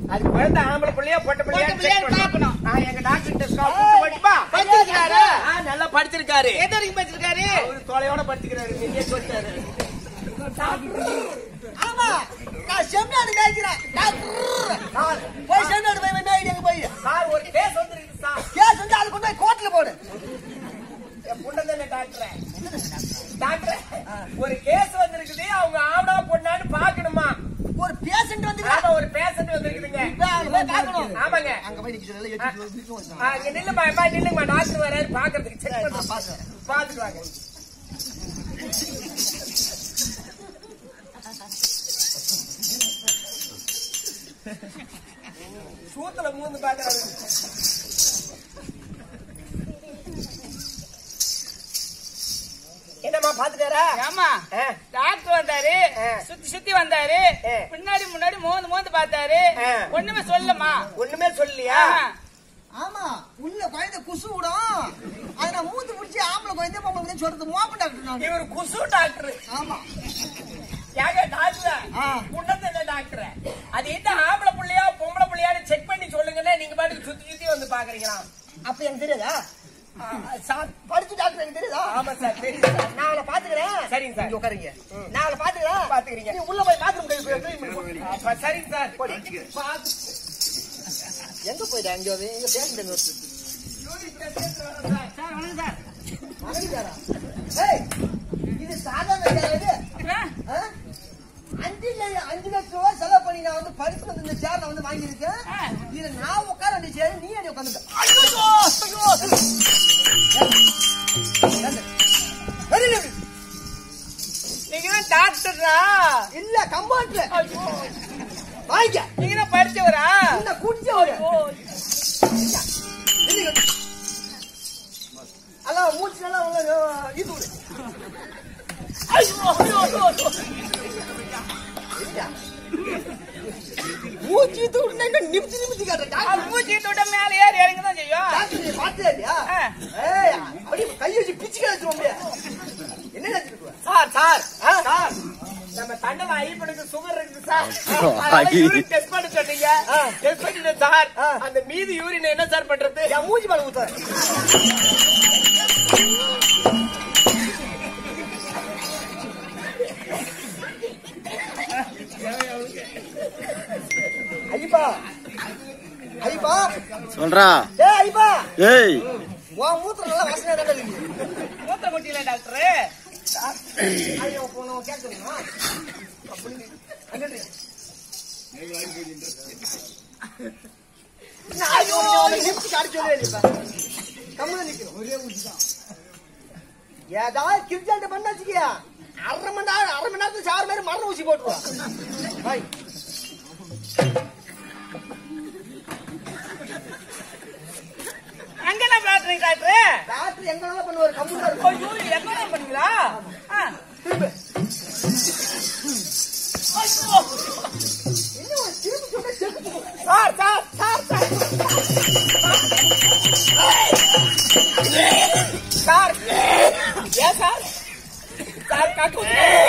அது குழந்தை ஆம்பளை பிள்ளையா பொட்டை பிள்ளையா பொட்டை பிள்ளையா check பண்ணணும். பார்க்கணும். நான் எங்க டாக்டர் கிட்ட ஸ்காப் கூட்டு போட்டுமா? படிச்சிருக்காரு? ஆ, நல்லா படிச்சிருக்காரு எது வரைக்கும் படிச்சிருக்காரு அவரு தொலையோட படிச்சுக்கிறாரு நீங்க சொல்லிட்டாரு ஆமா நான் செம்னாடு மேய்க்கிறேன் டாக்டர் போய் செம்னாடு போய் மேய்டிங்க போய் சார் ஒரு கேஸ் வந்துருக்கு சார் கேஸ் வந்து அது கொண்டு போய் கோர்ட்ல போடு என் பொண்ணு தானே டாக்டர் டாக்டர் ஒரு கேஸ் வந்திருக்குது அவங்க ஆம்பளா பொண்ணான்னு பாக்கணுமா ஒரு பேஷண்ட் வந்து ஆமா ஒரு பேஷண்ட் வந்திருக்குதுங்க இப்ப அங்க போய் பார்க்கணும் ஆமாங்க அங்க போய் நிக்கிறதுல எட்டு நிமிஷம் வருஷம் ஆ, இங்க நில்லுமா அம்மா, நில்லுமா டாக்டர் வராரு பாக்குறதுக்கு செக் நான் பண்ண பாக்குறேன் பாத்துட்டு வாங்க சூத்துல மூந்து பாக்குறாரு என்னம்மா பாத்துட்டாரா ஆமா ஆ. டாக்டர் வந்தாரு ஆ. சுத்தி சுத்தி வந்தாரு ஆ. பின்னாடி முன்னாடி மோந்து மோந்து பார்த்தாரு ஆ. ஒண்ணுமே சொல்லமா ஒண்ணுமே சொல்லலையா ஆமா உள்ள குழந்தை குசு விடும் அதை நான் மூந்து பிடிச்சி ஆம்பளை குழந்தை பொம்பளை குழந்தை சொல்றது மோப்பன் டாக்டர் நான் இவர் குசு டாக்டர் ஆமா ஏங்க டாக்டர் ஆ. உன்னதில்ல டாக்டர் அது என்ன ஆம்பளை புள்ளையா பொம்பளை புள்ளையான்னு செக் பண்ணி சொல்லுங்கன்னு நீங்க பாட்டுக்கு சுத்தி சுத்தி வந்து பாக்குறீங்களா அப்ப எனக்கு தெரியாதா ஆ, சார் படிச்சு டாக்டர் எனக்கு தெரியாதா ஆமா சார் தெரியுது சார் நான் அவளை பாத்துக்கிறேன் சரிங்க சார். இங்க உட்காருங்க நான் அவளை பாத்துக்கிறேன் பாத்துக்கிறீங்க. நீ உள்ள போய் பாத்ரூம் கழுவி அப்ப சரிங்க சார் பாத்து- எங்க போயிட்டா அங்க இங்க பேசுறேன் சார் வணக்கம் சார் மகனிக்காரா ஏய் இது சாதாரண சேரா இது ஆ? ஆ? அஞ்சு ல- அஞ்சு லட்சம் ரூபாய் செலவு பண்ணி நான் வந்து பரிசு வந்து இந்த சேர் நான் வந்து வாங்கியிருக்கேன் ஆ. இது நான் உட்கார வேண்டிய சேர் நீ அடி உட்காந்துட்ட நீங்க தான் டாக்டரா இல்ல கம்பாட்ல வாங்கிக்க நீங்க தான் படிச்சவரா இந்த குடிச்ச ஒரு ஓ, அதான் மூச்சு நல்லா உள்ள இது விடு ஐயோ, ஐயோ, ஐயோ, ஐயோ. இல்லையா? மூச்சு இது விடுனா இன்னும் நிமித்தி நிமித்தி காட்டுற ஆ, டாக்டர் மூச்சு தொட்ட மேல ஏறி இறங்க தான் செய்யும் டாக்டர் நீ பார்த்தே இல்லையா ஆ. ஏய் அப்படியே கை வச்சு பிச்சு கிடச்சிரும் அப்படியே என்ன நினைச்சிருக்க சார் சார் ஆ? சார் நம்ம தண்டல ஐப்பனுக்கு சுகர் இருக்குது சார் ஐ. யூரின் டெஸ்ட் பண்ண சொன்னீங்க ஆ. டெஸ்ட் பண்ணிட்டு சார் ஆ. அந்த மீதி யூரின் என்ன சார் பண்றது என் மூஞ்சி மேல ஊத்த ஐயப்பா ஐயப்பா சொல்றா ஏய் ஐயப்பா ஏய் உன் மூத்திரம் நல்லா வாசனை தான் இருக்கு மூத்த குட்டியில டாக்டர் ஐயோ போனோம் கேட்கணுமா ஐயோ நிமிஷம் காடி சொல்லவே இல்லைப்பா கம்முன்னு நிக்கணும் ஒரே ஊசி ஏதாவது கிரிச்சால்ட்ட பண்ண வச்சுக்கியா அரை மணி நேரம் அரை மணி நேரத்துக்கு சார் மாதிரி மரண ஊசி போட்டுருவா பாய் அங்கெல்லாம் பாக்குறீங்க டாக்டர் டாக்டர் எங்க வேணாலும் பண்ணுவாரு கம்முன்னு இருக்கும் ஐயோ எங்க பண்ணீங்களா ஆ. திரும்ப ஐயோ. என்ன ஒரு திரும்பி சொன்னா செத்து போ. Sir sir sir sir sir ஏன் சார் சார் கக்கு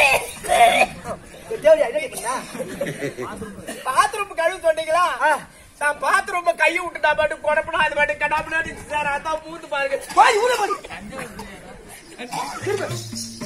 தேவையா என்ன கேட்டீங்களா பாத்ரூம் கழுவு சொன்னீங்களா நான் பாத்ரூம் கையை விட்டு நான் பாட்டு குடப்படா அது பாட்டு கடாப்படா சார் அதான் மூந்து பாருங்க போய் உள்ள போய் திரும்ப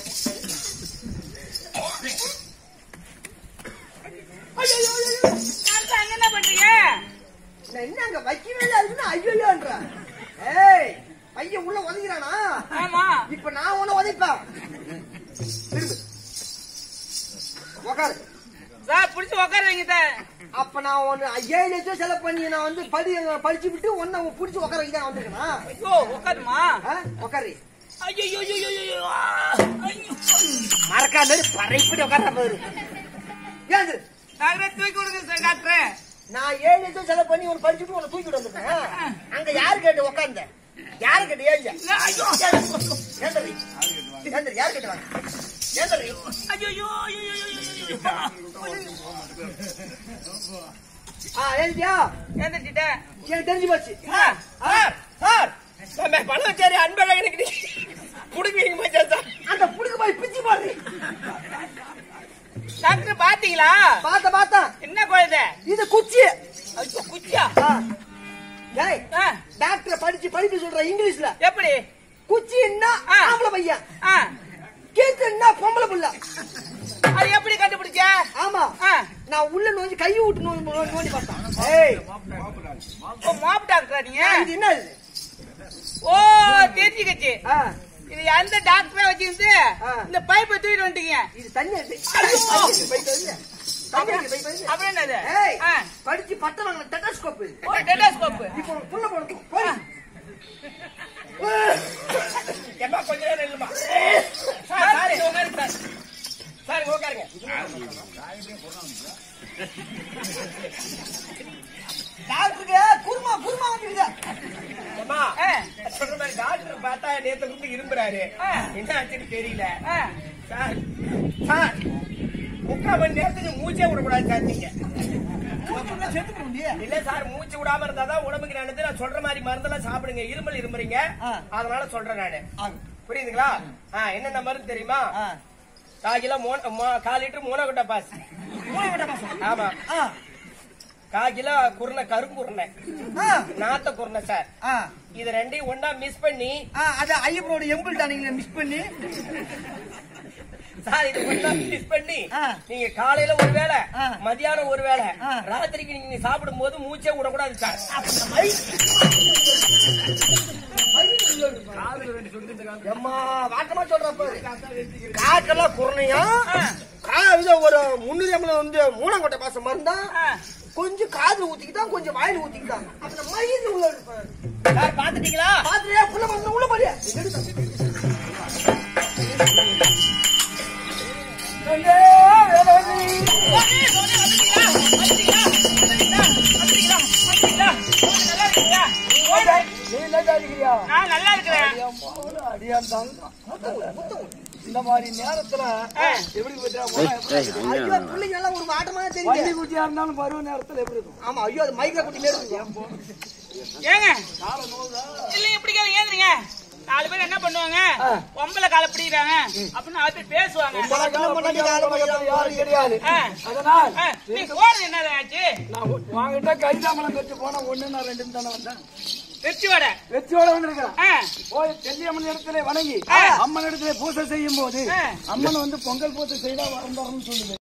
டாக்டர் அங்க என்ன பண்றீங்க நான் என்ன அங்க வைக்கவே இல்லை அதுக்குன்னு ஐயோயோன்ற ஏய் பையன் உள்ள உதைக்கிறானா ஆமா இப்ப நான் உன்ன உதைப்பேன் திரும்ப உக்காரு சார் புடிச்சு உட்கார வைங்க சார் அப்ப நான் ஒன்னு ஏழு லட்சம் செலவு பண்ணி நான் வந்து படி படிச்சு விட்டு உன்னை புடிச்சு உட்கார வைக்க தான் வந்திருக்கேனா ஐயோ உட்காருமா ஆ? உக்காரு ஐயோ ஐயோ ஐயோ ஐயோ ஐயோ மறக்காத மாதிரி பறைப்படி உட்கார பாரு ஏன் டாக்டர் தூக்கி விடுங்க சார் டாக்டர் நான் ஏழு லட்சம் செலவு பண்ணி உன்னை படிச்சுட்டு உன்னை தூக்கிட்டு வந்திருக்கேன் அங்க யாரு கேட்டு உட்கார்ந்த யாரு கேட்டு ஏஞ்ச ஐயோ ஏந்தரி ஏந்தரி யாரு கேட்டு வாங்க ஏந்தரி ஐயோ ஐயோ ஐயோ ஐயோ ஆ ஏந்தியா எந்திரிச்சிட்டேன் எனக்கு தெரிஞ்சு போச்சு சார் சார் சார் நம்ம பழவச்சேரி அன்பழகனுக்கு நீ புடுங்குவீங்க மச்சான் சார் அந்த புடுக்கு போய் பிச்சு போடுறி டாக்டர் பாத்தீங்களா பார்த்த பார்த்தா என்ன குழந்தை இது குச்சி ஐயோ, குச்சியா ஆ. டேய் ஆ, டாக்டர் படிச்சு படிப்பு சொல்ற இங்கிலீஷ்ல எப்படி குச்சின்னா ஆ. ஆம்பளை பையன் ஆ, கீத்துன்னா பொம்பளை புள்ள அது எப்படி கண்டுபிடிச்ச ஆமா ஆ, நான் உள்ள நோஞ்சி கையை விட்டு நோண்டி நோண்டி நோண்டி பார்த்தேன் ஏய் ஓ மாப் டாக்டரா நீங்க இது என்ன இது ஓ தெரிஞ்சுக்கச்சு ஆ, இது எந்த டாக்டரா வச்சிருந்து ஆ. இந்த பைப்பை தூக்கிட்டு வந்துட்டீங்க இது தண்ணி எடுத்து- தண்ணி எடுத்து பைப் வருது. தண்ணி எடுத்து பைப் வருது. அப்புறம் என்னது ஏய் ஆ, படிச்சு பட்டம் வாங்கின டெட்டாஸ்கோப் ஓ டெட்டாஸ்கோப் இப்போ உனக்கு புள்ள போடணும் போய் ஏம்மா, கொஞ்ச நேரம் இல்லம்மா. சார், சார், இங்க உட்காருங்க சார். சார், இங்க உட்காருங்க. டாக்டருக்கு குருமா குருமா வந்துருக்குது ஏம்மா, ஆ, சொல்ற மாதிரி டாக்டர் பார்த்தா நேத்து இருந்து இரும்புறாரு ஆ. என்ன ஆச்சுன்னு தெரியல ஆ. சார் சார் முக்கால் மணி நேரத்துக்கு மூச்சே விடக்கூடாது சார் நீங்க செத்து போக முடியும் இல்ல சார் மூச்சு விடாம இருந்தாதான் உடம்புக்கு நல்லது நான் சொல்ற மாதிரி மருந்தெல்லாம் சாப்பிடுங்க இருமல் இருமுறீங்க ஆ. அதனால சொல்றேன் நானு புரியுதுங்களா ஆ, என்னென்ன மருந்து தெரியுமா கால் கிலோ மூணு மூ- கால் லிட்டர் மூணாகொட்டை பாஸ் ஆமா கால் கிலோ குருணை கருங்குருணை நாத்த குருணை சார் இது ரெண்டையும் ஒண்ணா மிஸ் பண்ணி அது ஐயப்பனோட எம்பிள் டானிங்ல மிஸ் பண்ணி சார் இது ஒண்ணா மிஸ் பண்ணி ஆ. நீங்க காலையில ஒரு வேளை ஆ. மதியானம் ஒரு வேளை ஆ. ராத்திரிக்கு நீங்க சாப்பிடும் போது மூச்சே விடக்கூடாது சார் எம்மா வாட்டமா சொல்றப்ப காக்கெல்லாம் குறனையா இது ஒரு முன்னூறு எம்எல் வந்து மூணாங்கொட்டை பாசம் மருந்தா ஆ. கொஞ்சம் காதுல ஊத்திக்கிட்டான் கொஞ்சம் வாயில ஊத்திக்கிட்டான் அந்த மயிறு உள்ள இருப்பாரு. சார் பாத்துட்டீங்களா பாத்துறியா புள்ள வந்து உள்ள போறியா நான் நல்லா இருக்கிறேன் இந்த மாதிரி நேரத்துல ஆ. எப்படி ஐயோ பிள்ளைங்க எல்லாம் ஒரு வாட்டமா தெரியுது குட்டியா இருந்தாலும் பருவ நேரத்துல எப்படி இருக்கும் ஆமா ஐயோ அது மைக்ல குட்டி மாரி இருக்கும் ஏங்க இல்லைங்க பிடிக்காது ஏந்துங்க நாலு பேர் என்ன பண்ணுவாங்க பொம்பளை காலை பிடிக்கிறாங்க அப்படின்னு நாலு பேர் பேசுவாங்க யாரும் கிடையாது ஆ, அதனால் ஆ, நீ போறது என்ன ஆச்சு நான் உ- உன்கிட்ட கைதாமலம் பெற்று போன ஒண்ணு நான் ரெண்டு தானே வந்தேன் திருச்சி வடை வெற்றியோட வந்திருக்கிறேன் ஆ, போய் செல்லியம்மன் இடத்துல வணங்கி ஆ. அம்மன் இடத்துல பூஜை செய்யும் போது ஆ. அம்மன் வந்து பொங்கல் பூஜை செய்தா வரம் தரணும்னு சொல்லுது